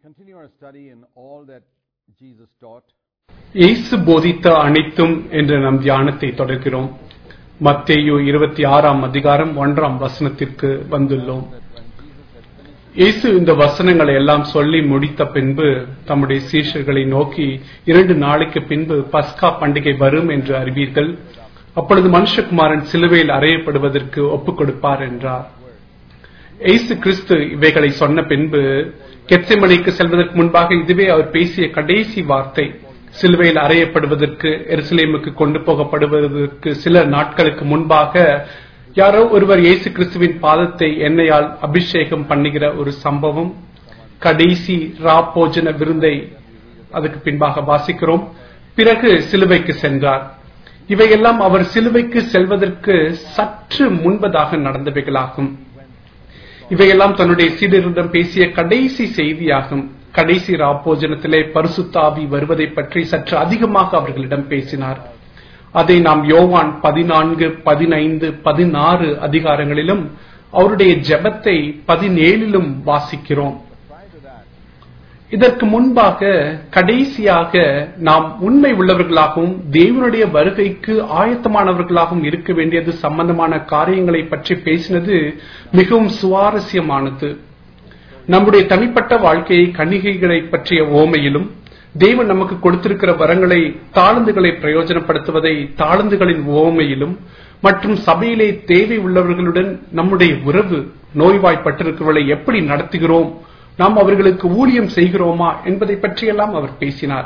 continue our study in all that Jesus taught. இயேசு போதித்த அனைத்தும் என்ற நம் தியானத்தை தொடர்கிறோம் மத்தேயு இருபத்தி ஆறாம் அதிகாரம் ஒன்றாம் வசனத்திற்கு வந்துள்ளோம் இயேசு இந்த வசனங்களை எல்லாம் சொல்லி முடித்த பின்பு தம்முடைய சீஷர்களை நோக்கி இரண்டு நாளைக்கு பின்பு பஸ்கா பண்டிகை வரும் என்று அறிவீர்கள் அப்பொழுது மனுஷகுமாரன் சிலுவையில் அறையப்படுவதற்கு ஒப்புக் கொடுப்பார் என்றார் இயேசு கிறிஸ்து இவைகளை சொன்ன பின்பு கெத்செமனைக்கு செல்வதற்கு முன்பாக இதுவே அவர் பேசிய கடைசி வார்த்தை சிலுவையில் அறையப்படுவதற்கு எருசலேமுக்கு கொண்டு போகப்படுவதற்கு சில நாட்களுக்கு முன்பாக யாரோ ஒருவர் இயேசு கிறிஸ்துவின் பாதத்தை எண்ணெயால் அபிஷேகம் பண்ணுகிற ஒரு சம்பவம் கடைசி ரா போஜன விருந்தை அதுக்கு பின்பாக வாசிக்கிறோம் பிறகு சிலுவைக்கு சென்றார் இவையெல்லாம் அவர் சிலுவைக்கு செல்வதற்கு சற்று முன்பதாக நடந்தவைகளாகும் இவையெல்லாம் தன்னுடைய சீடரிடம் பேசிய கடைசி செய்தியாகும் கடைசி ராப்போஜனத்திலே பரிசுத்தாவி வருவதை பற்றி சற்று அதிகமாக அவர்களிடம் பேசினார் அதை நாம் யோவான் பதினான்கு பதினைந்து பதினாறு அதிகாரங்களிலும் அவருடைய ஜெபத்தை பதினேழிலும் வாசிக்கிறோம் இதற்கு முன்பாக கடைசியாக நாம் உண்மை உள்ளவர்களாகவும் தேவனுடைய வருகைக்கு ஆயத்தமானவர்களாகவும் இருக்க வேண்டியது சம்பந்தமான காரியங்களை பற்றி பேசினது மிகவும் சுவாரஸ்யமானது நம்முடைய தனிப்பட்ட வாழ்க்கையை கணிகைகளை பற்றிய ஓமையிலும் தேவன் நமக்கு கொடுத்திருக்கிற வரங்களை தாளந்துகளை பிரயோஜனப்படுத்துவதை தாளந்துகளின் ஓமையிலும் மற்றும் சபையிலே தேவை உள்ளவர்களுடன் நம்முடைய உறவு நோய்வாய்ப்பட்டிருக்கிறவர்களை எப்படி நடத்துகிறோம் நாம் அவர்களுக்கு ஊழியம் செய்கிறோமா என்பதை பற்றியெல்லாம் அவர் பேசினார்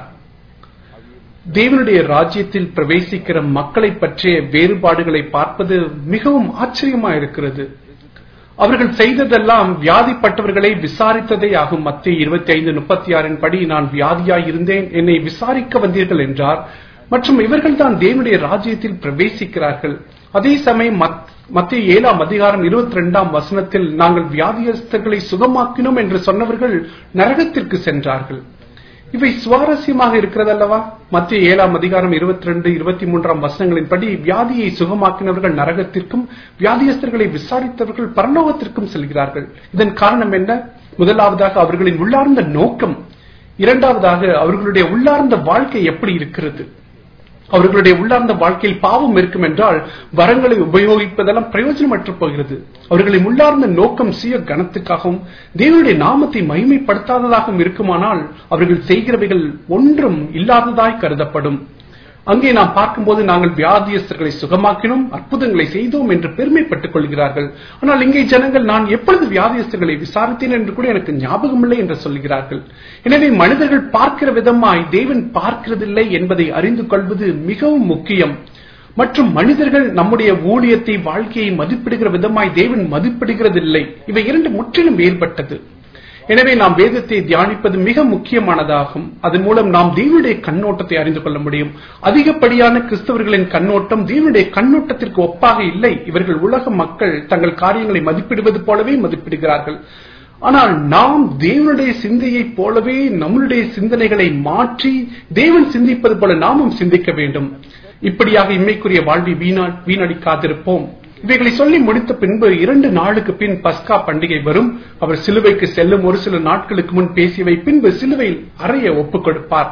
தேவனுடைய ராஜ்யத்தில் பிரவேசிக்கிற மக்களை பற்றிய வேறுபாடுகளை பார்ப்பது மிகவும் ஆச்சரியமா இருக்கிறது அவர்கள் செய்ததெல்லாம் வியாதிப்பட்டவர்களை விசாரித்ததே ஆகும் மத்திய இருபத்தி ஐந்து முப்பத்தி ஆறின் படி நான் வியாதியாய் இருந்தேன் என்னை விசாரிக்க வந்தீர்கள் என்றார் மற்றும் இவர்கள் தான் தேவனுடைய ராஜ்யத்தில் பிரவேசிக்கிறார்கள் அதே சமயம் மத்திய ஏழாம் அதிகாரம் இருபத்தி ரெண்டாம் வசனத்தில் நாங்கள் வியாதியஸ்தர்களை சுகமாக்கினோம் என்று சொன்னவர்கள் நரகத்திற்கு சென்றார்கள் இவை சுவாரஸ்யமாக இருக்கிறதல்லவா மத்திய ஏழாம் அதிகாரம் இருபத்தி ரெண்டு இருபத்தி மூன்றாம் வசனங்களின் படி வியாதியை சுகமாக்கினவர்கள் நரகத்திற்கும் வியாதியஸ்தர்களை விசாரித்தவர்கள் பரலோகத்திற்கும் செல்கிறார்கள் இதன் காரணம் என்ன முதலாவதாக அவர்களின் உள்ளார்ந்த நோக்கம் இரண்டாவதாக அவர்களுடைய உள்ளார்ந்த வாழ்க்கை எப்படி இருக்கிறது அவர்களுடைய உள்ளார்ந்த வாழ்க்கையில் பாவம் இருக்கும் என்றால் வரங்களை உபயோகிப்பதெல்லாம் பிரயோஜனமற்று போகிறது அவர்களின் உள்ளார்ந்த நோக்கம் சுய கனத்துக்காகவும் தேவனுடைய நாமத்தை மகிமைப்படுத்தாததாகவும் இருக்குமானால் அவர்கள் செய்கிறவைகள் ஒன்றும் இல்லாததாய் கருதப்படும் அங்கே நாம் பார்க்கும்போது நாங்கள் வியாதியஸ்தர்களை சுகமாக்கினோம் அற்புதங்களை செய்தோம் என்று பெருமைப்பட்டுக் கொள்கிறார்கள் ஆனால் இங்கே ஜனங்கள் நான் எப்பொழுது வியாதியஸ்தர்களை விசாரித்தேன் என்று கூட எனக்கு ஞாபகமில்லை என்று சொல்கிறார்கள் எனவே மனிதர்கள் பார்க்கிற விதமாய் தேவன் பார்க்கிறதில்லை என்பதை அறிந்து கொள்வது மிகவும் முக்கியம் மற்றும் மனிதர்கள் நம்முடைய ஊழியத்தை வாழ்க்கையை மதிப்பிடுகிற விதமாய் தேவன் மதிப்பிடுகிறதில்லை இவை இரண்டு முற்றிலும் வேறுபட்டது எனவே நாம் வேதத்தை தியானிப்பது மிக முக்கியமானதாகும் அதன் மூலம் நாம் தேவனுடைய கண்ணோட்டத்தை அறிந்து கொள்ள முடியும் அதிகப்படியான கிறிஸ்தவர்களின் கண்ணோட்டம் தேவனுடைய கண்ணோட்டத்திற்கு ஒப்பாக இல்லை இவர்கள் உலக மக்கள் தங்கள் காரியங்களை மதிப்பிடுவது போலவே மதிப்பிடுகிறார்கள் ஆனால் நாம் தேவனுடைய சிந்தையைப் போலவே நம்மளுடைய சிந்தனைகளை மாற்றி தேவன் சிந்திப்பது போல நாமும் சிந்திக்க வேண்டும் இப்படியாக இம்மைக்குரிய வாழ்வை வீணடிக்காதிருப்போம் இவைகளை சொல்லி முடித்த பின்பு இரண்டு நாளுக்கு பின் பஸ்கா பண்டிகை வரும் அவர் சிலுவைக்கு செல்லும் ஒரு சில நாட்களுக்கு முன் பேசியவை பின்பு சிலுவையில் அறைய ஒப்புக் கொடுப்பார்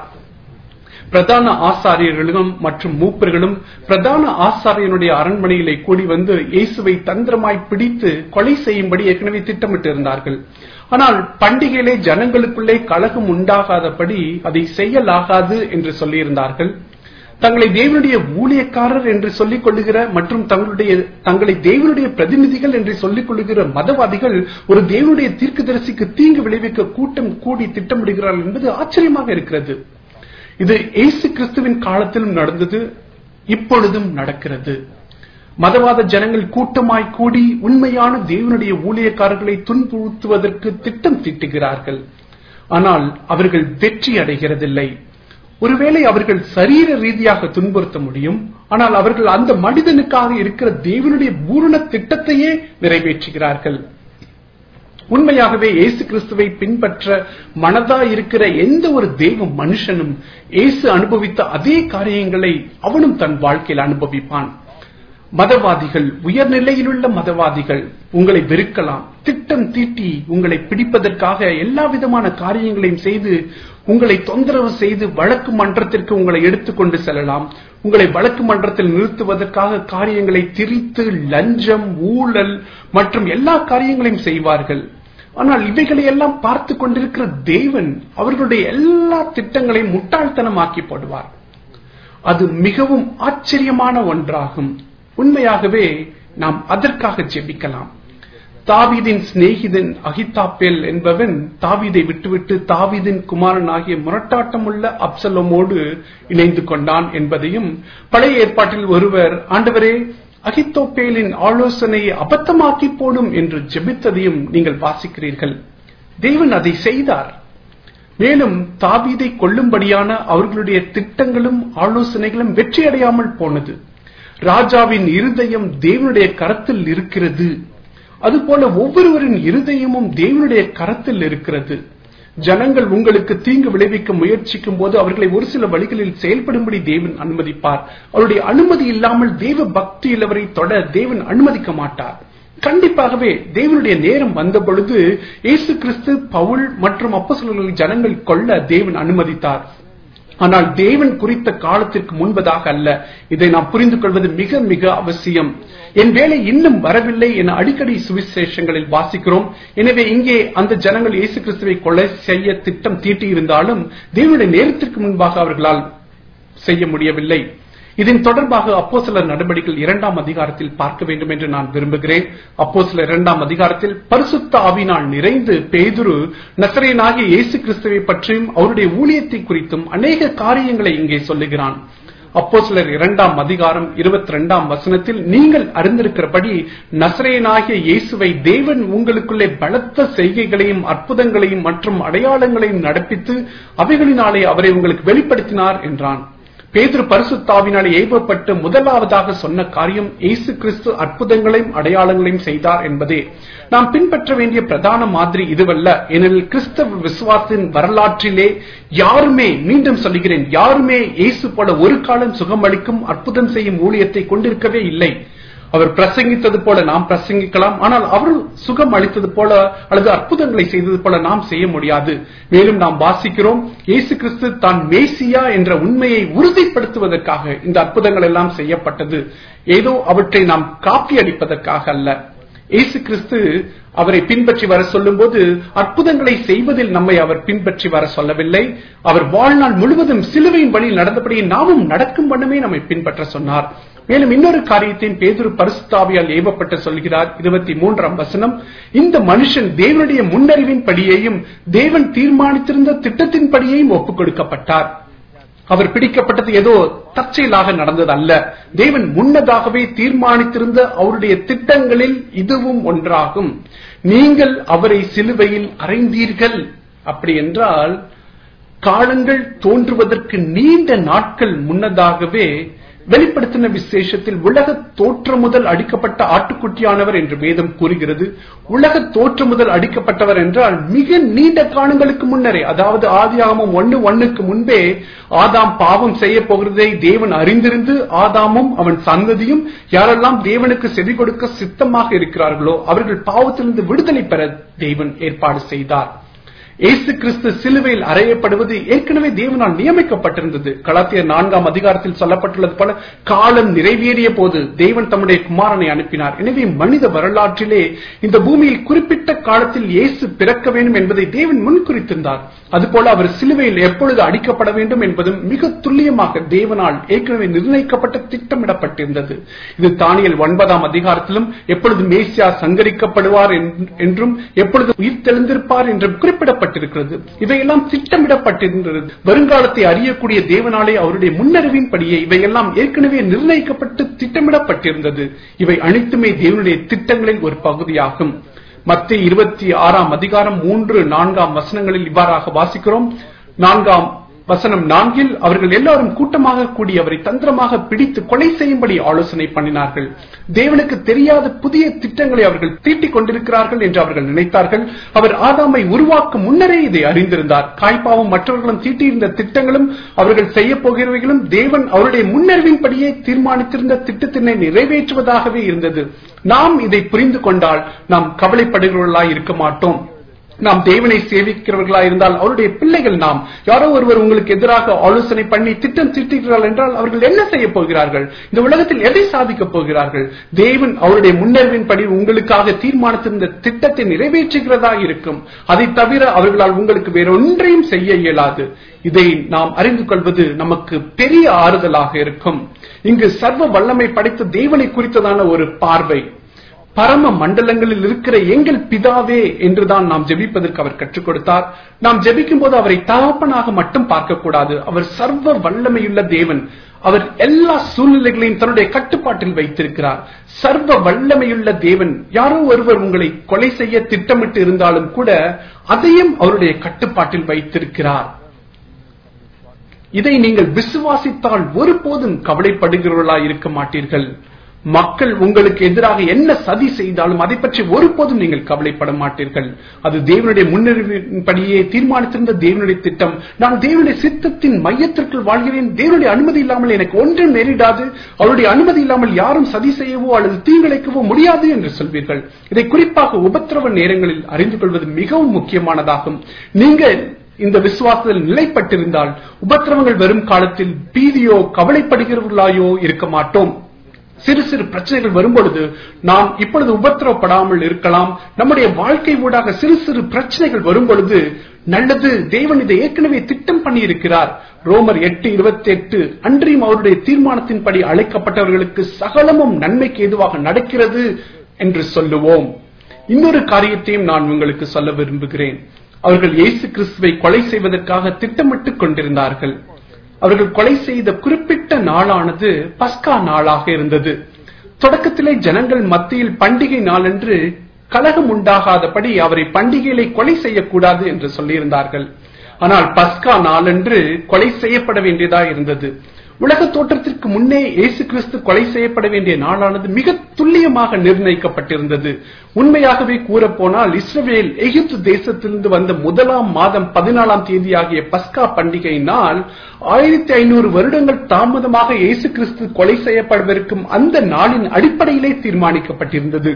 பிரதான ஆசாரியர்களும் மற்றும் மூப்பர்களும் பிரதான ஆசாரியனுடைய அரண்மனையிலே கூடி வந்து இயேசுவை தந்திரமாய் பிடித்து கொலை செய்யும்படி ஏற்கனவே திட்டமிட்டு இருந்தார்கள் ஆனால் பண்டிகையிலே ஜனங்களுக்குள்ளே கழகம் உண்டாகாதபடி அதை செய்யலாகாது என்று சொல்லியிருந்தார்கள் தங்களை தேவனுடைய ஊழியக்காரர் என்று சொல்லிக் கொள்ளுகிற மற்றும் தங்களுடைய தங்களை தேவனுடைய பிரதிநிதிகள் என்று சொல்லிக் கொள்ளுகிற மதவாதிகள் ஒரு தேவனுடைய தீர்க்கதரிசிக்கு தீங்கு விளைவிக்க கூட்டம் கூடி திட்டமிடுகிறார்கள் என்பது ஆச்சரியமாக இருக்கிறது இது இயேசு கிறிஸ்துவின் காலத்திலும் நடந்தது இப்பொழுதும் நடக்கிறது மதவாத ஜனங்கள் கூட்டமாய் கூடி உண்மையான தேவனுடைய ஊழியக்காரர்களை துன்புறுத்துவதற்கு திட்டம் தீட்டுகிறார்கள் ஆனால் அவர்கள் வெற்றி அடைகிறதில்லை ஒருவேளை அவர்கள் சரீர ரீதியாக துன்புறுத்த முடியும் ஆனால் அவர்கள் அந்த மனிதனுக்காக இருக்கிற தேவனுடைய பூரண திட்டத்தையே நிறைவேற்றுகிறார்கள் உண்மையாகவே இயேசு கிறிஸ்துவை பின்பற்ற மனதா இருக்கிற எந்த ஒரு தெய்வ மனுஷனும் இயேசு அனுபவித்த அதே காரியங்களை அவனும் தன் வாழ்க்கையில் அனுபவிப்பான் மதவாதிகள் உயர்நிலையிலுள்ள மதவாதிகள் உங்களை வெறுக்கலாம் திட்டம் தீட்டி உங்களை பிடிப்பதற்காக எல்லா விதமான காரியங்களையும் செய்து உங்களை தொந்தரவு செய்து வழக்கு மன்றத்திற்கு உங்களை எடுத்துக்கொண்டு செல்லலாம் உங்களை வழக்கு மன்றத்தில் நிறுத்துவதற்காக காரியங்களை திரித்து லஞ்சம் ஊழல் மற்றும் எல்லா காரியங்களையும் செய்வார்கள் ஆனால் இவைகளை எல்லாம் பார்த்து கொண்டிருக்கிற தேவன் அவர்களுடைய எல்லா திட்டங்களையும் முட்டாள்தனமாக்கி போடுவார் அது மிகவும் ஆச்சரியமான ஒன்றாகும் உண்மையாகவே நாம் அதற்காக ஜெபிக்கலாம் தாவீதின் சிநேகிதன் அகிதாப்பேல் என்பவன் தாவீதை விட்டுவிட்டு தாவீதின் குமாரன் ஆகிய முரட்டாட்டமுள்ள அப்சலோமோடு இணைந்து கொண்டான் என்பதையும் பழைய ஏற்பாட்டில் ஒருவர் ஆண்டவரே அகித்தோப்பேலின் ஆலோசனையை அபத்தமாக்கி போடும் என்று ஜெபித்ததையும் நீங்கள் வாசிக்கிறீர்கள் தேவன் அதை செய்தார் மேலும் தாவீதை கொல்லும்படியான அவர்களுடைய திட்டங்களும் ஆலோசனைகளும் வெற்றியடையாமல் போனது ராஜாவின் இருதயம் தேவனுடைய கரத்தில் இருக்கிறது அதுபோல ஒவ்வொருவரின் இருதயமும் தேவனுடைய கரத்தில் இருக்கிறது ஜனங்கள் உங்களுக்கு தீங்கு விளைவிக்க முயற்சிக்கும் போது அவர்களை ஒரு சில வழிகளில் செயல்படும்படி தேவன் அனுமதிப்பார் அவருடைய அனுமதி இல்லாமல் தேவ பக்தி உள்ளவரை தொட தேவன் அனுமதிக்க மாட்டார் கண்டிப்பாகவே தேவனுடைய நேரம் வந்த பொழுது இயேசு கிறிஸ்து பவுல் மற்றும் அப்போஸ்தலர்களை ஜனங்கள் கொல்ல தேவன் அனுமதித்தார் ஆனால் தேவன் குறித்த காலத்திற்கு முன்பதாக அல்ல இதை நாம் புரிந்து கொள்வது மிக மிக அவசியம் என் வேலை இன்னும் வரவில்லை என அடிக்கடி சுவிசேஷங்களில் வாசிக்கிறோம் எனவே இங்கே அந்த ஜனங்கள் இயேசு கிறிஸ்துவை கொலை செய்ய திட்டம் தீட்டியிருந்தாலும் தேவனுடைய நேரத்திற்கு முன்பாக அவர்களால் செய்ய முடியவில்லை இதன் தொடர்பாக அப்போ சில நடவடிக்கைகள் இரண்டாம் அதிகாரத்தில் பார்க்க வேண்டும் என்று நான் விரும்புகிறேன் அப்போ சில இரண்டாம் அதிகாரத்தில் பரிசுத்த ஆவினால் நிறைந்து பேதுரு நசரேனாகிய இயேசு கிறிஸ்துவை பற்றியும் அவருடைய ஊழியத்தை குறித்தும் அநேக காரியங்களை இங்கே சொல்லுகிறான் அப்போ சிலர் இரண்டாம் அதிகாரம் இருபத்தி ரெண்டாம் வசனத்தில் நீங்கள் அறிந்திருக்கிறபடி நசரேனாகிய இயேசுவை தேவன் உங்களுக்குள்ளே பலத்த செய்கைகளையும் அற்புதங்களையும் மற்றும் அடையாளங்களையும் நடப்பித்து அவைகளினாலே அவரை உங்களுக்கு வெளிப்படுத்தினார் என்றான் பேதுரு பரிசுத்தாவினாலே ஏவப்பட்டு முதலாவதாக சொன்ன காரியம் இயேசு கிறிஸ்து அற்புதங்களையும் அடையாளங்களையும் செய்தார் என்பதே நாம் பின்பற்ற வேண்டிய பிரதான மாதிரி இதுவல்ல ஏனெனில் கிறிஸ்தவ விசுவாசத்தின் வரலாற்றிலே யாருமே மீண்டும் சொல்லுகிறேன் யாருமே இயேசு போல ஒரு காலம் சுகமளிக்கும் அற்புதம் செய்யும் ஊழியத்தை கொண்டிருக்கவே இல்லை அவர் பிரசங்கித்தது போல நாம் பிரசங்கிக்கலாம் ஆனால் அவர் சுகம் அளித்தது போல அல்லது அற்புதங்களை செய்தது போல நாம் செய்ய முடியாது மேலும் நாம் வாசிக்கிறோம் இயேசு கிறிஸ்து தான் மேசியா என்ற உண்மையை உறுதிப்படுத்துவதற்காக இந்த அற்புதங்கள் எல்லாம் செய்யப்பட்டது ஏதோ அவற்றை நாம் காப்பி அடிப்பதற்காக அல்ல இயேசு கிறிஸ்து அவரை பின்பற்றி வர சொல்லும்போது அற்புதங்களை செய்வதில் நம்மை அவர் பின்பற்றி வர சொல்லவில்லை அவர் வாழ்நாள் முழுவதும் சிலுவையின் வழியில் நடந்தபடியே நாமும் நடக்கும் வண்ணமே நம்மை பின்பற்ற சொன்னார் மேலும் இன்னொரு காரியத்தையும் பேதுரு பரிசுத்தாவியால் ஏவப்பட்டு சொல்கிறார் இருபத்தி மூன்றாம் வசனம் இந்த மனுஷன் தேவனுடைய முன்னறிவின் படியையும் தேவன் தீர்மானித்திருந்த திட்டத்தின் படியையும் ஒப்புக் கொடுக்கப்பட்டார் அவர் பிடிக்கப்பட்டது ஏதோ தற்செயலாக நடந்தது அல்ல தேவன் முன்னதாகவே தீர்மானித்திருந்த அவருடைய திட்டங்களில் இதுவும் ஒன்றாகும் நீங்கள் அவரை சிலுவையில் அறைந்தீர்கள் அப்படி என்றால் காலங்கள் தோன்றுவதற்கு நீண்ட நாட்கள் முன்னதாகவே வெளிப்படுத்தின விசேஷத்தில் உலக தோற்றம் முதல் அடிக்கப்பட்ட ஆட்டுக்குட்டியானவர் என்று வேதம் கூறுகிறது உலக தோற்றம் முதல் அடிக்கப்பட்டவர் என்றால் மிக நீண்ட காலங்களுக்கு முன்னரே அதாவது ஆதியாகமும் ஒன்னு ஒன்னுக்கு முன்பே ஆதாம் பாவம் செய்ய போகிறதை தேவன் அறிந்திருந்து ஆதாமும் அவன் சந்ததியும் யாரெல்லாம் தேவனுக்கு செவி கொடுக்க சித்தமாக இருக்கிறார்களோ அவர்கள் பாவத்திலிருந்து விடுதலை பெற தேவன் ஏற்பாடு செய்தார் இயேசு கிறிஸ்து சிலுவையில் அறையப்படுவது ஏற்கனவே தேவனால் நியமிக்கப்பட்டிருந்தது கலாத்தியர் நான்காம் அதிகாரத்தில் சொல்லப்பட்டுள்ளது போல காலம் நிறைவேறிய போது தேவன் தம்முடைய குமாரனை அனுப்பினார் எனவே மனித வரலாற்றிலே இந்த பூமியில் குறிப்பிட்ட காலத்தில் இயேசு பிறக்க வேண்டும் என்பதை தேவன் முன்குறித்திருந்தார் அதுபோல அவர் சிலுவையில் எப்பொழுது அடிக்கப்பட வேண்டும் என்பதும் மிக துல்லியமாக தேவனால் ஏற்கனவே நிர்ணயிக்கப்பட்ட திட்டமிடப்பட்டிருந்தது இது தானியல் ஒன்பதாம் அதிகாரத்திலும் எப்பொழுது மேசியா சங்கரிக்கப்படுவார் என்றும் எப்பொழுது உயிர் தெளிந்திருப்பார் என்றும் குறிப்பிடப்பட்ட சொல்லப்பட்டிருக்கிறது இவையெல்லாம் திட்டமிடப்பட்டிருந்தது வருங்காலத்தை அறியக்கூடிய தேவனாலே அவருடைய முன்னறிவின் படியே இவையெல்லாம் ஏற்கனவே நிர்ணயிக்கப்பட்டு திட்டமிடப்பட்டிருந்தது இவை அனைத்துமே தேவனுடைய திட்டங்களில் ஒரு பகுதியாகும் மத்திய இருபத்தி ஆறாம் அதிகாரம் மூன்று நான்காம் வசனங்களில் இவ்வாறாக வாசிக்கிறோம் நான்காம் வசனம் நான்கில் அவர்கள் எல்லாரும் கூட்டமாக கூடி அவரை தந்திரமாக பிடித்து கொலை செய்யும்படி ஆலோசனை பண்ணினார்கள் தேவனுக்கு தெரியாத புதிய திட்டங்களை அவர்கள் தீட்டிக் கொண்டிருக்கிறார்கள் என்று அவர்கள் நினைத்தார்கள் அவர் ஆதாமை உருவாக்கும் முன்னரே இதை அறிந்திருந்தார் காய்ப்பாவும் மற்றவர்களும் தீட்டியிருந்த திட்டங்களும் அவர்கள் செய்ய போகிறவைகளும் தேவன் அவருடைய முன்னறிவின்படியே தீர்மானித்திருந்த திட்டத்தினை நிறைவேற்றுவதாகவே இருந்தது நாம் இதை புரிந்து கொண்டால் நாம் கவலைப்படுகிறவர்களாய் இருக்க மாட்டோம் நாம் தேவனை சேவிக்கிறவர்களா இருந்தால் அவருடைய பிள்ளைகள் நாம் யாரோ ஒருவர் உங்களுக்கு எதிராக ஆலோசனை பண்ணி திட்டம் தீட்டுகிறார்கள் என்றால் அவர்கள் என்ன செய்ய போகிறார்கள் இந்த உலகத்தில் எதை சாதிக்கப் போகிறார்கள் தேவன் அவருடைய முன்னறிவின்படி உங்களுக்காக தீர்மானித்திருந்த திட்டத்தை நிறைவேற்றுகிறதா இருக்கும் அதை தவிர அவர்களால் உங்களுக்கு வேற ஒன்றையும் செய்ய இயலாது இதை நாம் அறிந்து கொள்வது நமக்கு பெரிய ஆறுதலாக இருக்கும் இங்கு சர்வ வல்லமை படைத்த தேவனை குறித்ததான ஒரு பார்வை பரம மண்டலங்களில் இருக்கிற எங்கள் பிதாவே என்றுதான் நாம் ஜெபிப்பதற்கு அவர் கற்றுக் கொடுத்தார் நாம் ஜெபிக்கும் போது அவரை தகப்பனாக மட்டும் பார்க்கக்கூடாது அவர் சர்வ வல்லமையுள்ள தேவன் அவர் எல்லா சூழ்நிலைகளையும் தன்னுடைய கட்டுப்பாட்டில் வைத்திருக்கிறார் சர்வ வல்லமையுள்ள தேவன் யாரோ ஒருவர் உங்களை கொலை செய்ய திட்டமிட்டு இருந்தாலும் கூட அதையும் அவருடைய கட்டுப்பாட்டில் வைத்திருக்கிறார் இதை நீங்கள் விசுவாசித்தால் ஒருபோதும் கவலைப்படுகிறவர்களா இருக்க மாட்டீர்கள் மக்கள் உங்களுக்கு எதிராக என்ன சதி செய்தாலும் அதை பற்றி ஒருபோதும் நீங்கள் கவலைப்பட மாட்டீர்கள் அது தேவனுடைய முன்னறிவின்படியே தீர்மானித்திருந்த தேவனுடைய திட்டம் நான் தேவனுடைய சித்தத்தின் மையத்திற்குள் வாழ்கிறேன் தேவனுடைய அனுமதி இல்லாமல் எனக்கு ஒன்றும் நேரிடாது அவருடைய அனுமதி இல்லாமல் யாரும் சதி செய்யவோ அல்லது தீங்கிழைக்கவோ முடியாது என்று சொல்வீர்கள் இதை குறிப்பாக உபத்திரவ நேரங்களில் அறிந்து கொள்வது மிகவும் முக்கியமானதாகும் நீங்கள் இந்த விசுவாசத்தில் நிலைப்பட்டிருந்தால் உபத்திரவங்கள் வரும் காலத்தில் பீதியோ கவலைப்படுகிறவர்களாயோ இருக்க மாட்டோம் சிறு சிறு பிரச்சனைகள் வரும்பொழுது நாம் இப்பொழுது உபத்திரவப்படாமல் இருக்கலாம் நம்முடைய வாழ்க்கை ஊடாக சிறு சிறு பிரச்சனைகள் வரும்பொழுது நல்லது தேவன் இதை ஏற்கனவே திட்டம் பண்ணி இருக்கிறார் ரோமர் எட்டு இருபத்தி எட்டு அன்றியும் அவருடைய தீர்மானத்தின்படி அழைக்கப்பட்டவர்களுக்கு சகலமும் நன்மைக்கு எதுவாக நடக்கிறது என்று சொல்லுவோம் இன்னொரு காரியத்தையும் நான் உங்களுக்கு சொல்ல விரும்புகிறேன் அவர்கள் இயேசு கிறிஸ்துவை கொலை செய்வதற்காக திட்டமிட்டுக் கொண்டிருந்தார்கள் அவர்கள் கொலை செய்த குறிப்பிட்ட நாளானது பஸ்கா நாளாக இருந்தது தொடக்கத்திலே ஜனங்கள் மத்தியில் பண்டிகை நாளன்று கலகம் உண்டாகாதபடி அவரை பண்டிகைகளை கொலை செய்யக்கூடாது என்று சொல்லியிருந்தார்கள் ஆனால் பஸ்கா நாளன்று கொலை செய்யப்பட வேண்டியதா இருந்தது உலக தோற்றத்திற்கு முன்னே இயேசு கிறிஸ்து கொலை செய்யப்பட வேண்டிய நாளானது மிக துல்லியமாக நிர்ணயிக்கப்பட்டிருந்தது உண்மையாகவே கூறப்போனால் இஸ்ரவேல் எகிப்து தேசத்திலிருந்து வந்த முதலாம் மாதம் பதினாலாம் தேதி ஆகிய பஸ்கா பண்டிகை நாள் ஆயிரத்தி ஐநூறு வருடங்கள் தாமதமாக இயேசு கிறிஸ்து கொலை செய்யப்படவிருக்கும் அந்த நாளின் அடிப்படையிலே தீர்மானிக்கப்பட்டிருந்தது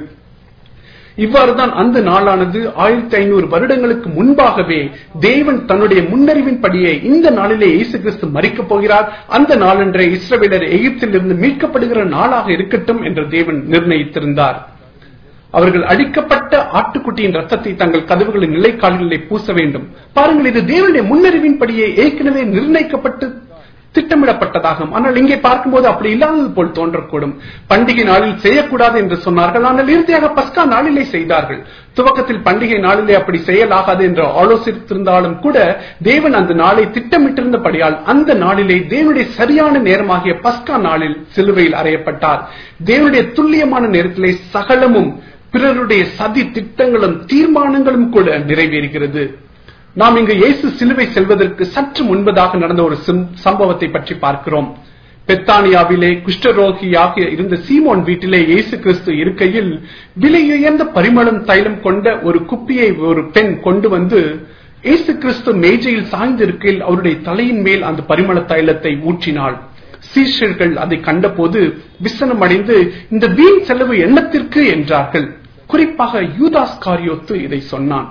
இவ்வாறுதான் அந்த நாளானது ஆயிரத்தி ஐநூறு வருடங்களுக்கு முன்பாகவே தேவன் தன்னுடைய முன்னறிவின்படியே இந்த நாளிலே இயேசு கிறிஸ்து மறிக்கப் போகிறார் அந்த நாளன்றே இஸ்ரவேலர் எகிப்திலிருந்து மீட்கப்படுகிற நாளாக இருக்கட்டும் என்று தேவன் நிர்ணயித்திருந்தார் அவர்கள் அடிக்கப்பட்ட ஆட்டுக்குட்டியின் ரத்தத்தை தங்கள் கதவுகளின் நிலைக்கால்களிலே பூச வேண்டும் பாருங்கள் இது தேவனுடைய முன்னறிவின்படியே ஏற்கனவே நிர்ணயிக்கப்பட்டு திட்டமிடப்பட்டதாகும் ஆனால் இங்கே பார்க்கும்போது அப்படி இல்லாதது போல் தோன்றக்கூடும் பண்டிகை நாளில் செய்யக்கூடாது என்று சொன்னார்கள் ஆனால் இறுதியாக பஸ்கா நாளிலே செய்தார்கள் துவக்கத்தில் பண்டிகை நாளிலே அப்படி செய்யலாகாது என்று ஆலோசித்திருந்தாலும் கூட தேவன் அந்த நாளை திட்டமிட்டிருந்தபடியால் அந்த நாளிலே தேவனுடைய சரியான நேரமாகிய பஸ்கா நாளில் சிலுவையில் அறையப்பட்டார் தேவனுடைய துல்லியமான நேரத்திலே சகலமும் பிறருடைய சதி திட்டங்களும் தீர்மானங்களும் கூட நிறைவேறுகிறது நாம் இங்கு இயேசு சிலுவை செல்வதற்கு சற்று முன்பதாக நடந்த ஒரு சம்பவத்தை பற்றி பார்க்கிறோம் பெத்தானியாவிலே குஷ்டரோகியாக இருந்த சீமோன் வீட்டிலே இயேசு கிறிஸ்து இருக்கையில் விலையுயர்ந்த பரிமளம் தைலம் கொண்ட ஒரு குப்பியை ஒரு பெண் கொண்டு வந்து இயேசு கிறிஸ்து மேஜையில் சாய்ந்திருக்கையில் அவருடைய தலையின் மேல் அந்த பரிமள தைலத்தை ஊற்றினாள் சீஷர்கள் அதை கண்டபோது விசனம் அடைந்து இந்த வீண் செலவு எண்ணத்திற்கு என்றார்கள் குறிப்பாக யூதாஸ் காரியோத்து இதை சொன்னான்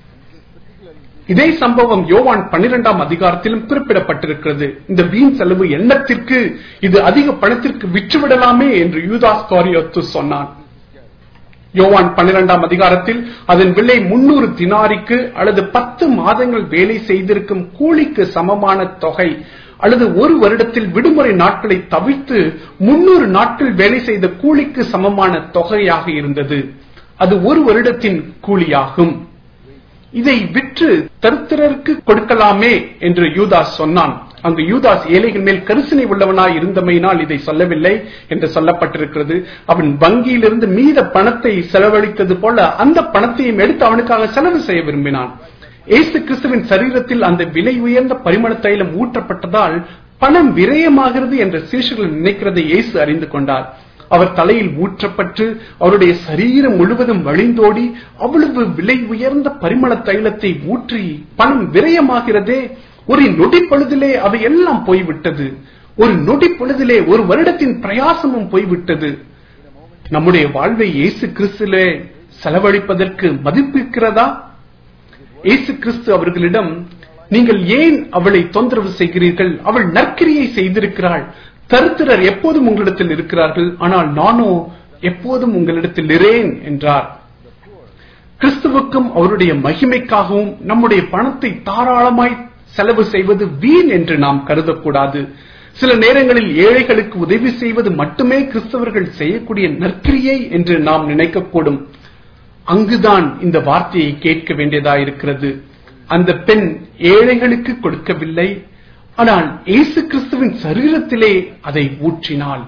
இதே சம்பவம் யோவான் பன்னிரெண்டாம் அதிகாரத்திலும் குறிப்பிடப்பட்டிருக்கிறது இந்த வீண் செலவு எண்ணத்திற்கு இது அதிக பணத்திற்கு விற்றுவிடலாமே என்று யூதாஸ் காரியோத்து சொன்னான் யோவான் பன்னிரெண்டாம் அதிகாரத்தில் அதன் விலை முன்னூறு தினாரிக்கு அல்லது பத்து மாதங்கள் வேலை செய்திருக்கும் கூலிக்கு சமமான தொகை அல்லது ஒரு வருடத்தில் விடுமுறை நாட்களை தவிர்த்து முன்னூறு நாட்கள் வேலை செய்த கூலிக்கு சமமான தொகையாக இருந்தது அது ஒரு வருடத்தின் கூலியாகும் இதை விற்று தருத்திரருக்கு கொடுக்கலாமே என்று யூதாஸ் சொன்னான் அங்கு யூதாஸ் ஏழைகள் மேல் கரிசனை உள்ளவனாய் இருந்தமையினால் இதை சொல்லவில்லை என்று சொல்லப்பட்டிருக்கிறது அவன் வங்கியிலிருந்து மீத பணத்தை செலவழித்தது போல அந்த பணத்தையும் எடுத்து அவனுக்காக செலவு செய்ய விரும்பினான் இயேசு கிறிஸ்துவின் சரீரத்தில் அந்த விலை உயர்ந்த பரிமள தைலம் ஊற்றப்பட்டதால் பணம் விரயமாகிறது என்ற சீஷர்கள் நினைக்கிறதை இயேசு அறிந்து கொண்டார் அவர் தலையில் ஊற்றப்பட்டு அவருடைய சரீரம் முழுவதும் வழிந்தோடி அவ்வளவு விலை உயர்ந்த பரிமள தைலத்தை ஊற்றி பணம் விரயமாகிறதே ஒரு நொடி பொழுதிலே அவை எல்லாம் போய்விட்டது ஒரு நொடி பொழுதிலே ஒரு வருடத்தின் பிரயாசமும் போய்விட்டது நம்முடைய வாழ்வை இயேசு கிறிஸ்துலே செலவழிப்பதற்கு மதிப்பிருக்கிறதா இயேசு கிறிஸ்து அவர்களிடம் நீங்கள் ஏன் அவளை தொந்தரவு செய்கிறீர்கள் அவள் நற்கிரியை செய்திருக்கிறாள் தருத்திரர் எப்போதும் உங்களிடத்தில் இருக்கிறார்கள் ஆனால் நானோ எப்போதும் உங்களிடத்தில் இரேன் என்றார் கிறிஸ்துவுக்கும் அவருடைய மகிமைக்காகவும் நம்முடைய பணத்தை தாராளமாய் செலவு செய்வது வீண் என்று நாம் கருதக்கூடாது சில நேரங்களில் ஏழைகளுக்கு உதவி செய்வது மட்டுமே கிறிஸ்தவர்கள் செய்யக்கூடிய நற்கிரியை என்று நாம் நினைக்கக்கூடும் அங்குதான் இந்த வார்த்தையை கேட்க வேண்டியதாயிருக்கிறது அந்த பெண் ஏழைகளுக்கு கொடுக்கவில்லை ஆனால் இயேசு கிறிஸ்துவின் சரீரத்திலே அதை ஊற்றினாள்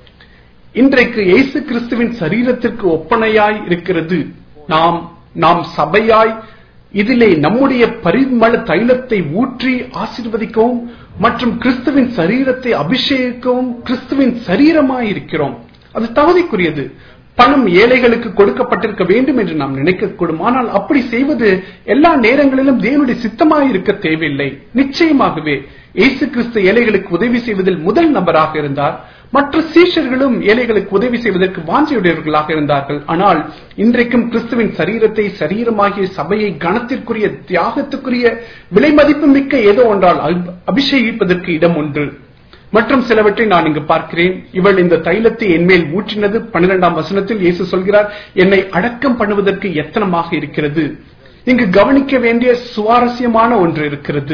இன்றைக்கு இயேசு கிறிஸ்துவின் சரீரத்திற்கு ஒப்பனையாய் இருக்கிறது நாம் நாம் சபையாய் இதிலே நம்முடைய பரிமள தைலத்தை ஊற்றி ஆசீர்வதிக்கவும் மற்றும் கிறிஸ்துவின் சரீரத்தை அபிஷேகிக்கவும் கிறிஸ்துவின் சரீரமாய் இருக்கிறோம் அது தகுதிக்குரியது பணம் ஏழைகளுக்கு கொடுக்கப்பட்டிருக்க வேண்டும் என்று நாம் நினைக்கக்கூடும் ஆனால் அப்படி செய்வது எல்லா நேரங்களிலும் தேவனுடைய சித்தமாய் இருக்க தேவையில்லை நிச்சயமாகவே இயேசு கிறிஸ்து ஏழைகளுக்கு உதவி செய்வதில் முதல் நபராக இருந்தார் மற்ற சீஷர்களும் ஏழைகளுக்கு உதவி செய்வதற்கு வாஞ்சியுடையவர்களாக இருந்தார்கள் ஆனால் இன்றைக்கும் கிறிஸ்துவின் சரீரத்தை சரீரமாகிய சபையை கணத்திற்குரிய தியாகத்துக்குரிய விலை மதிப்பு மிக்க ஏதோ ஒன்றால் அபி- அபிஷேகிப்பதற்கு இடம் உண்டு மற்றும் சிலவற்றை நான் இங்கு பார்க்கிறேன் இவள் இந்த தைலத்தை என்மேல் ஊற்றினது பன்னிரெண்டாம் வசனத்தில் இயேசு சொல்கிறார் என்னை அடக்கம் பண்ணுவதற்கு எத்தனமாக இருக்கிறது இங்கு கவனிக்க வேண்டிய சுவாரஸ்யமான ஒன்று இருக்கிறது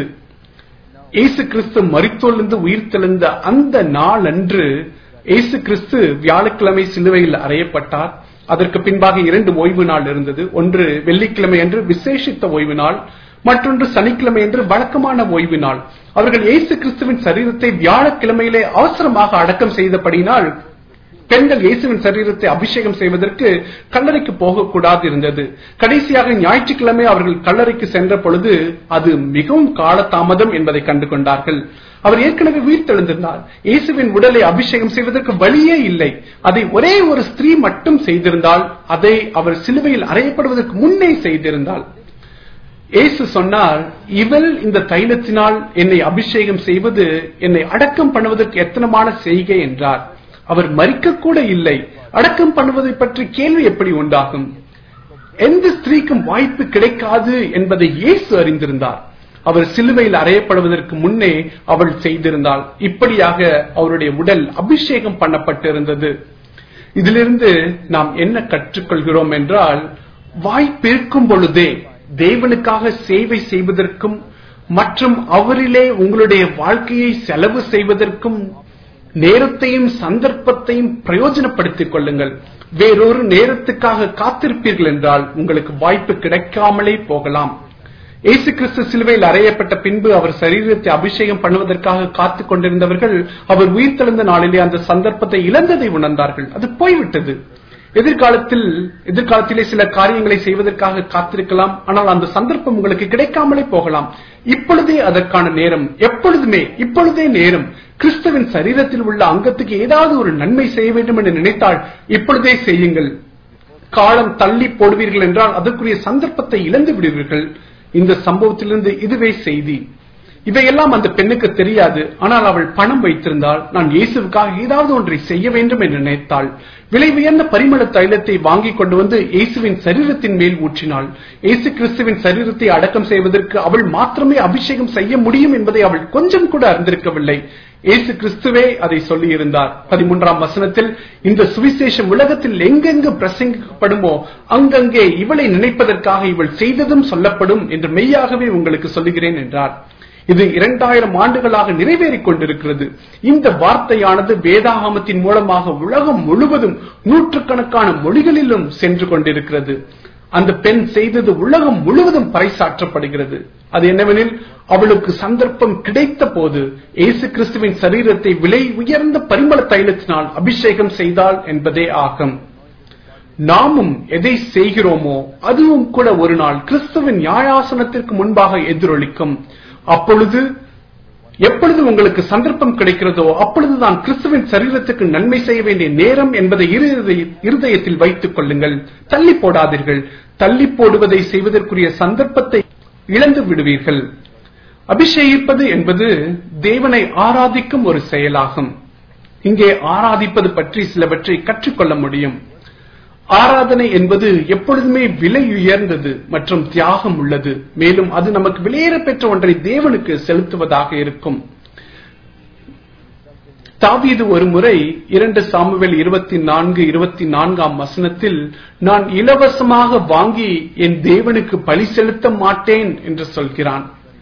இயேசு கிறிஸ்து மரித்தோலிருந்து உயிர்த்தெழுந்த அந்த நாள் அன்று இயேசு கிறிஸ்து வியாழக்கிழமை சிலுவையில் அறையப்பட்டார் அதற்கு பின்பாக இரண்டு ஓய்வு நாள் இருந்தது ஒன்று வெள்ளிக்கிழமை அன்று விசேஷித்த ஓய்வு நாள் மற்றொன்று சனிக்கிழமை என்று வழக்கமான ஓய்வு நாள் அவர்கள் இயேசு கிறிஸ்துவின் சரீரத்தை வியாழக்கிழமையிலே அவசரமாக அடக்கம் செய்தபடியினால் பெண்கள் இயேசுவின் சரீரத்தை அபிஷேகம் செய்வதற்கு கல்லறைக்கு போகக்கூடாது இருந்தது கடைசியாக ஞாயிற்றுக்கிழமை அவர்கள் கல்லறைக்கு சென்ற பொழுது அது மிகவும் காலதாமதம் என்பதை கண்டு கொண்டார்கள் அவர் ஏற்கனவே உயிர்த்தெழுந்திருந்தார் இயேசுவின் உடலை அபிஷேகம் செய்வதற்கு வழியே இல்லை அதை ஒரே ஒரு ஸ்திரீ மட்டும் செய்திருந்தால் அதை அவர் சிலுவையில் அறையப்படுவதற்கு முன்னே செய்திருந்தால் இயேசு சொன்னார் இவள் இந்த தைலத்தினால் என்னை அபிஷேகம் செய்வது என்னை அடக்கம் பண்ணுவதற்கு எத்தனமான செய்கை என்றார் அவர் மறிக்க கூட இல்லை அடக்கம் பண்ணுவதை பற்றி கேள்வி எப்படி உண்டாகும் எந்த ஸ்திரீக்கும் வாய்ப்பு கிடைக்காது என்பதை இயேசு அறிந்திருந்தார் அவர் சிலுவையில் அறையப்படுவதற்கு முன்னே அவள் செய்திருந்தாள் இப்படியாக அவருடைய உடல் அபிஷேகம் பண்ணப்பட்டிருந்தது இதிலிருந்து நாம் என்ன கற்றுக்கொள்கிறோம் என்றால் வாய்ப்பிருக்கும் பொழுதே தேவனுக்காக சேவை செய்வதற்கும் மற்றும் அவரிலே உங்களுடைய வாழ்க்கையை செலவு செய்வதற்கும் நேரத்தையும் சந்தர்ப்பத்தையும் பிரயோஜனப்படுத்திக் கொள்ளுங்கள் வேறொரு நேரத்துக்காக காத்திருப்பீர்கள் என்றால் உங்களுக்கு வாய்ப்பு கிடைக்காமலே போகலாம் இயேசு கிறிஸ்து சிலுவையில் அறையப்பட்ட பின்பு அவர் சரீரத்தை அபிஷேகம் பண்ணுவதற்காக காத்துக் கொண்டிருந்தவர்கள் அவர் உயிர்த்தெழுந்த நாளிலே அந்த சந்தர்ப்பத்தை இழந்ததை உணர்ந்தார்கள் அது போய்விட்டது எதிர்காலத்தில் எதிர்காலத்திலே சில காரியங்களை செய்வதற்காக காத்திருக்கலாம் ஆனால் அந்த சந்தர்ப்பம் உங்களுக்கு கிடைக்காமலே போகலாம் இப்பொழுதே அதற்கான நேரம் எப்பொழுதுமே இப்பொழுதே நேரம் கிறிஸ்துவின் சரீரத்தில் உள்ள அங்கத்துக்கு ஏதாவது ஒரு நன்மை செய்ய வேண்டும் என்று நினைத்தால் இப்பொழுதே செய்யுங்கள் காலம் தள்ளி போடுவீர்கள் என்றால் அதற்குரிய சந்தர்ப்பத்தை இழந்து விடுவீர்கள் இந்த சம்பவத்திலிருந்து இதுவே செய்தி இவையெல்லாம் அந்த பெண்ணுக்கு தெரியாது ஆனால் அவள் பணம் வைத்திருந்தால் நான் இயேசுவுக்காக ஏதாவது ஒன்றை செய்ய வேண்டும் என்று நினைத்தாள் விலை உயர்ந்த பரிமள தைலத்தை வாங்கி கொண்டு வந்து இயேசுவின் சரீரத்தின் மேல் ஊற்றினாள் இயேசு கிறிஸ்துவின் சரீரத்தை அடக்கம் செய்வதற்கு அவள் மாத்திரமே அபிஷேகம் செய்ய முடியும் என்பதை அவள் கொஞ்சம் கூட அறிந்திருக்கவில்லை இயேசு கிறிஸ்துவே அதை சொல்லியிருந்தார் பதிமூன்றாம் வசனத்தில் இந்த சுவிசேஷம் உலகத்தில் எங்கெங்கு பிரசங்கிக்கப்படுமோ அங்கங்கே இவளை நினைப்பதற்காக இவள் செய்ததும் சொல்லப்படும் என்று மெய்யாகவே உங்களுக்கு சொல்லுகிறேன் என்றார் இது இரண்டாயிரம் ஆண்டுகளாக நிறைவேறிக் கொண்டிருக்கிறது இந்த வார்த்தையானது வேதாகமத்தின் மூலமாக உலகம் முழுவதும் நூற்றுக்கணக்கான மொழிகளிலும் சென்று கொண்டிருக்கிறது அந்த பெண் செய்தது உலகம் முழுவதும் பறைசாற்றப்படுகிறது அது என்னவெனில் அவளுக்கு சந்தர்ப்பம் கிடைத்த போது இயேசு கிறிஸ்துவின் சரீரத்தை விலை உயர்ந்த பரிமள தைலத்தினால் அபிஷேகம் செய்தாள் என்பதே ஆகும் நாமும் எதை செய்கிறோமோ அதுவும் கூட ஒரு நாள் கிறிஸ்துவின் நியாயாசனத்திற்கு முன்பாக எதிரொலிக்கும் அப்பொழுது எப்பொழுது உங்களுக்கு சந்தர்ப்பம் கிடைக்கிறதோ அப்பொழுதுதான் கிறிஸ்துவின் சரீரத்துக்கு நன்மை செய்ய வேண்டிய நேரம் என்பதை இருதய- இருதயத்தில் வைத்துக் கொள்ளுங்கள் தள்ளி போடாதீர்கள் தள்ளி போடுவதை செய்வதற்குரிய சந்தர்ப்பத்தை இழந்து விடுவீர்கள் அபிஷேகிப்பது என்பது தேவனை ஆராதிக்கும் ஒரு செயலாகும் இங்கே ஆராதிப்பது பற்றி சிலவற்றை கற்றுக்கொள்ள முடியும் ஆராதனை என்பது எப்பொழுதுமே விலை உயர்ந்தது மற்றும் தியாகம் உள்ளது மேலும் அது நமக்கு வெளியேற பெற்ற ஒன்றை தேவனுக்கு செலுத்துவதாக இருக்கும் தாவீது ஒரு முறை இரண்டு சாமுவேல் இருபத்தி நான்கு இருபத்தி நான்காம் வசனத்தில் நான் இலவசமாக வாங்கி என் தேவனுக்கு பலி செலுத்த மாட்டேன் என்று சொல்கிறான்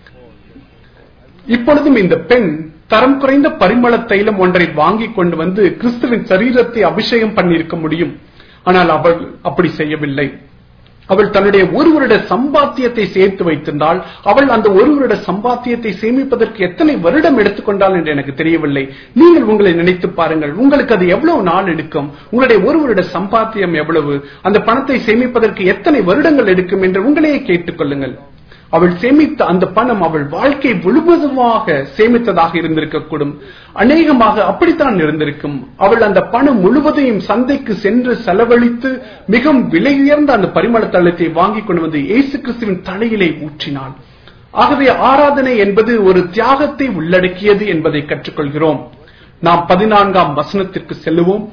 இப்பொழுதும் இந்த பெண் தரம் குறைந்த பரிமள தைலம் ஒன்றை வாங்கி கொண்டு வந்து கிறிஸ்துவின் சரீரத்தை அபிஷேகம் பண்ணியிருக்க முடியும் ஆனால் அவள் அப்படி செய்யவில்லை அவள் தன்னுடைய ஒரு வருட சம்பாத்தியத்தை சேர்த்து வைத்திருந்தால் அவள் அந்த ஒரு வருட சம்பாத்தியத்தை சேமிப்பதற்கு எத்தனை வருடம் எடுத்துக்கொண்டாள் என்று எனக்கு தெரியவில்லை நீங்கள் உங்களை நினைத்து பாருங்கள் உங்களுக்கு அது எவ்வளவு நாள் எடுக்கும் உங்களுடைய ஒரு வருட சம்பாத்தியம் எவ்வளவு அந்த பணத்தை சேமிப்பதற்கு எத்தனை வருடங்கள் எடுக்கும் என்று உங்களையே கேட்டுக் கொள்ளுங்கள் அவள் சேமித்த அந்த பணம் அவள் வாழ்க்கை முழுவதுமாக சேமித்ததாக இருந்திருக்கக்கூடும் அநேகமாக அப்படித்தான் இருந்திருக்கும் அவள் அந்த பணம் முழுவதையும் சந்தைக்கு சென்று செலவழித்து மிகவும் விலை உயர்ந்த அந்த பரிமள தளத்தை வாங்கிக் கொண்டு வந்து இயேசு கிறிஸ்துவின் தலையிலே ஊற்றினாள் ஆகவே ஆராதனை என்பது ஒரு தியாகத்தை உள்ளடக்கியது என்பதை கற்றுக்கொள்கிறோம் நாம் பதினான்காம் வசனத்திற்கு செல்லுவோம்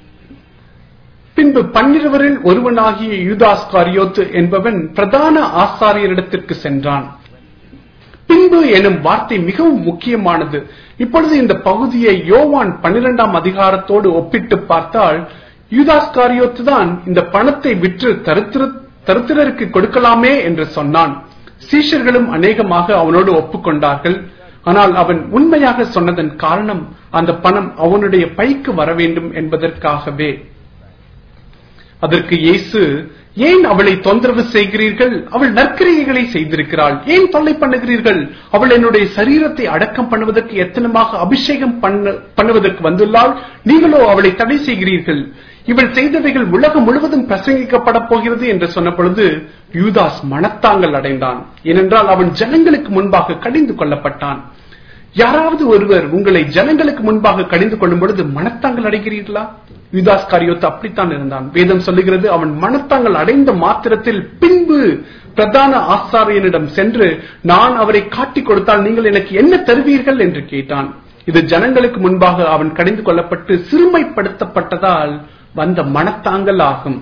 பின்பு பன்னிருவரில் ஒருவனாகிய யூதாஸ் காரியோத்து என்பவன் பிரதான ஆசாரியரிடத்திற்கு சென்றான் பின்பு எனும் வார்த்தை மிகவும் முக்கியமானது இப்பொழுது இந்த பகுதியை யோவான் பன்னிரெண்டாம் அதிகாரத்தோடு ஒப்பிட்டு பார்த்தால் யூதாஸ் காரியோத்து தான் இந்த பணத்தை விற்று தரித்திர தரித்திரருக்கு கொடுக்கலாமே என்று சொன்னான் சீஷர்களும் அநேகமாக அவனோடு ஒப்புக்கொண்டார்கள் ஆனால் அவன் உண்மையாக சொன்னதன் காரணம் அந்த பணம் அவனுடைய பைக்கு வர வேண்டும் என்பதற்காகவே அதற்கு இயேசு ஏன் அவளை தொந்தரவு செய்கிறீர்கள் அவள் நற்கிரியைகளை செய்திருக்கிறாள் ஏன் தொல்லை பண்ணுகிறீர்கள் அவள் என்னுடைய சரீரத்தை அடக்கம் பண்ணுவதற்கு எத்தனமாக அபிஷேகம் பண்ண பண்ணுவதற்கு வந்துள்ளாள் நீங்களோ அவளை தடை செய்கிறீர்கள் இவள் செய்தவைகள் உலகம் முழுவதும் பிரசங்கிக்கப்பட போகிறது என்று சொன்ன பொழுது யூதாஸ் மனத்தாங்கள் அடைந்தான் ஏனென்றால் அவன் ஜனங்களுக்கு முன்பாக கடிந்து கொள்ளப்பட்டான் யாராவது ஒருவர் உங்களை ஜனங்களுக்கு முன்பாக கடிந்து கொள்ளும் பொழுது மனத்தாங்கள் அடைகிறீர்களா யுதாஸ் காரியோத்து அப்படித்தான் இருந்தான் வேதம் சொல்லுகிறது அவன் மனத்தாங்கள் அடைந்த மாத்திரத்தில் பின்பு பிரதான ஆசாரியனிடம் சென்று நான் அவரை காட்டிக் கொடுத்தால் நீங்கள் எனக்கு என்ன தருவீர்கள் என்று கேட்டான் இது ஜனங்களுக்கு முன்பாக அவன் கடிந்து கொள்ளப்பட்டு சிறுமைப்படுத்தப்பட்டதால் வந்த மனத்தாங்கள் ஆகும்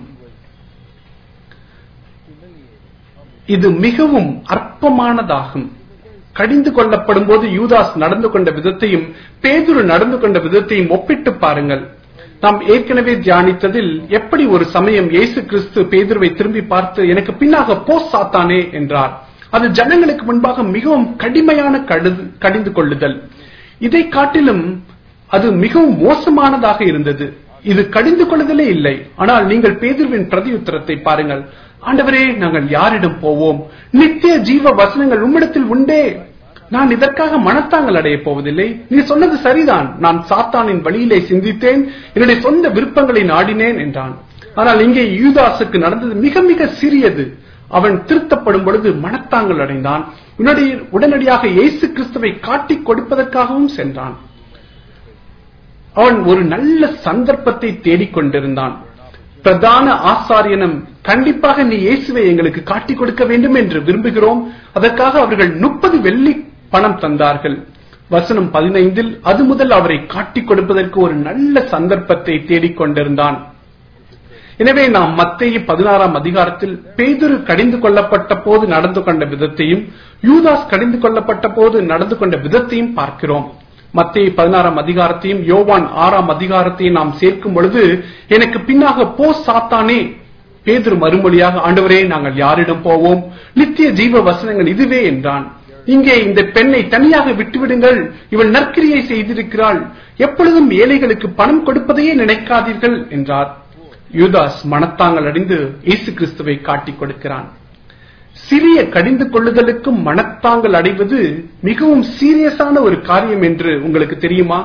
இது மிகவும் அற்பமானதாகும் கடிந்து கொள்ளப்படும் போது யூதாஸ் நடந்து கொண்ட விதத்தையும் பேதுரு நடந்து கொண்ட விதத்தையும் ஒப்பிட்டு பாருங்கள் நாம் ஏற்கனவே தியானித்ததில் எப்படி ஒரு சமயம் இயேசு கிறிஸ்து பேதுருவை திரும்பி பார்த்து எனக்கு பின்னாக போ சாத்தானே என்றார் அது ஜனங்களுக்கு முன்பாக மிகவும் கடுமையான கடு- கடிந்து கொள்ளுதல் இதை காட்டிலும் அது மிகவும் மோசமானதாக இருந்தது இது கடிந்து கொள்ளுதலே இல்லை ஆனால் நீங்கள் பேதுருவின் பிரதியுத்தரத்தை பாருங்கள் ஆண்டவரே நாங்கள் யாரிடம் போவோம் நித்திய ஜீவ வசனங்கள் உம்மிடத்தில் உண்டே நான் இதற்காக மனத்தாங்கள் அடைய போவதில்லை நீ சொன்னது சரிதான் நான் சாத்தானின் வழியிலே சிந்தித்தேன் என்னுடைய சொந்த விருப்பங்களை நாடினேன் என்றான் ஆனால் இங்கே யூதாசுக்கு நடந்தது மிக மிக சிறியது அவன் திருத்தப்படும் பொழுது மனத்தாங்கள் அடைந்தான் உடனடி- உடனடியாக இயேசு கிறிஸ்துவை காட்டிக் கொடுப்பதற்காகவும் சென்றான் அவன் ஒரு நல்ல சந்தர்ப்பத்தை தேடிக் கொண்டிருந்தான் பிரதான ஆசாரியனும் கண்டிப்பாக நீ இயேசுவை எங்களுக்கு காட்டிக் கொடுக்க வேண்டும் என்று விரும்புகிறோம் அதற்காக அவர்கள் முப்பது வெள்ளி பணம் தந்தார்கள் வசனம் பதினைந்தில் அது முதல் அவரை காட்டிக் கொடுப்பதற்கு ஒரு நல்ல சந்தர்ப்பத்தை தேடிக் கொண்டிருந்தான் எனவே நாம் மத்தேயு பதினாறாம் அதிகாரத்தில் பேதுரு கடிந்து கொள்ளப்பட்ட போது நடந்து கொண்ட விதத்தையும் யூதாஸ் கடிந்து கொள்ளப்பட்ட போது நடந்து கொண்ட விதத்தையும் பார்க்கிறோம் மத்தேயு பதினாறாம் அதிகாரத்தையும் யோவான் ஆறாம் அதிகாரத்தையும் நாம் சேர்க்கும் பொழுது எனக்கு பின்னாக போ சாத்தானே பேதுரு மறுமொழியாக ஆண்டவரே நாங்கள் யாரிடம் போவோம் நித்திய ஜீவ வசனங்கள் இதுவே என்றான் இங்கே இந்த பெண்ணை தனியாக விட்டுவிடுங்கள் இவள் நற்கிரியை செய்திருக்கிறாள் எப்பொழுதும் ஏழைகளுக்கு பணம் கொடுப்பதையே நினைக்காதீர்கள் என்றார் யூதாஸ் மனத்தாங்கள் அடைந்து இயேசு கிறிஸ்துவை காட்டிக் கொடுக்கிறான் சிறிய கடிந்து கொள்ளுதலுக்கும் மனத்தாங்கள் அடைவது மிகவும் சீரியஸான ஒரு காரியம் என்று உங்களுக்கு தெரியுமா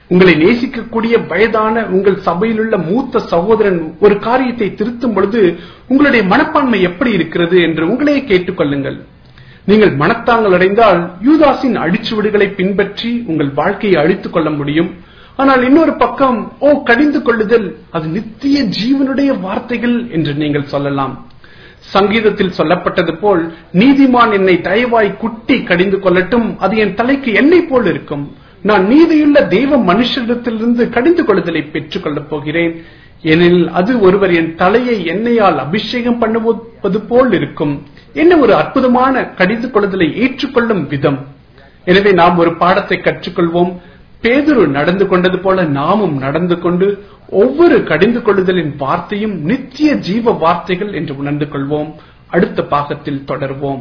உங்களை நேசிக்கக்கூடிய வயதான உங்கள் சபையிலுள்ள மூத்த சகோதரன் ஒரு காரியத்தை திருத்தும் பொழுது உங்களுடைய மனப்பான்மை எப்படி இருக்கிறது என்று உங்களையே கேட்டுக்கொள்ளுங்கள் நீங்கள் மனத்தாங்கள் அடைந்தால் யூதாஸின் அடிச்சுவடுகளை பின்பற்றி உங்கள் வாழ்க்கையை அழித்துக் கொள்ள முடியும் ஆனால் இன்னொரு பக்கம் ஓ கடிந்து கொள்ளுதல் அது நித்திய ஜீவனுடைய வார்த்தைகள் என்று நீங்கள் சொல்லலாம் சங்கீதத்தில் சொல்லப்பட்டது போல் நீதிமான் என்னை தயவாய் குட்டி கடிந்து கொள்ளட்டும் அது என் தலைக்கு எண்ணெய் போல் இருக்கும் நான் நீதியுள்ள தெய்வ மனுஷரிடத்திலிருந்து கடிந்து கொள்ளுதலை பெற்றுக் கொள்ளப் போகிறேன் எனில் அது ஒருவர் என் தலையை எண்ணெயால் அபிஷேகம் பண்ணுவது போல் இருக்கும் என்ன ஒரு அற்புதமான கடிந்து கொள்ளுதலை ஏற்றுக்கொள்ளும் விதம் எனவே நாம் ஒரு பாடத்தை கற்றுக்கொள்வோம் பேதுரு நடந்து கொண்டது போல நாமும் நடந்து கொண்டு ஒவ்வொரு கடிந்து கொள்ளுதலின் வார்த்தையும் நித்திய ஜீவ வார்த்தைகள் என்று உணர்ந்து கொள்வோம் அடுத்த பாகத்தில் தொடர்வோம்